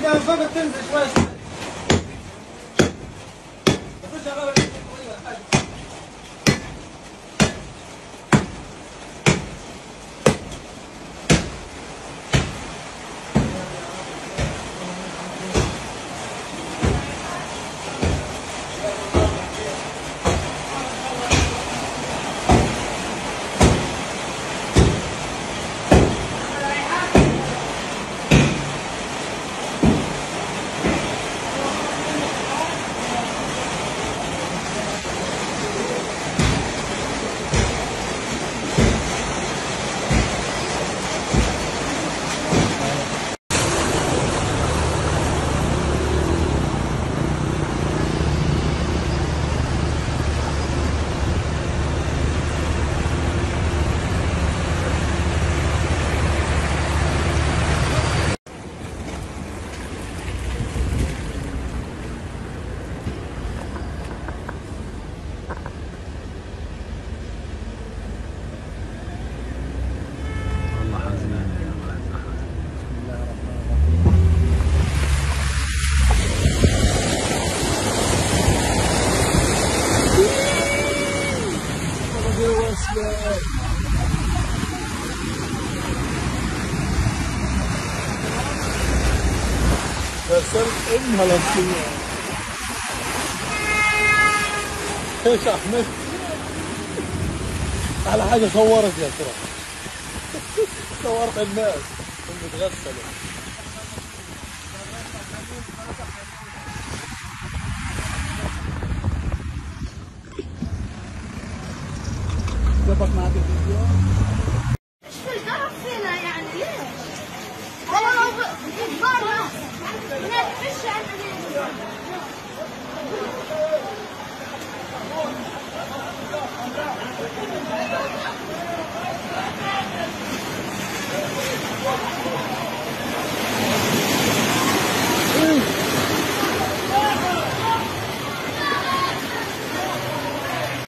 انت من فوق تنزل شوي مفيش شغال والله حزين يا ولد أحد رسلت امها للصيام ايش يا احمد على حاجه صورت يا ترى صورت الناس هم بتغسلوا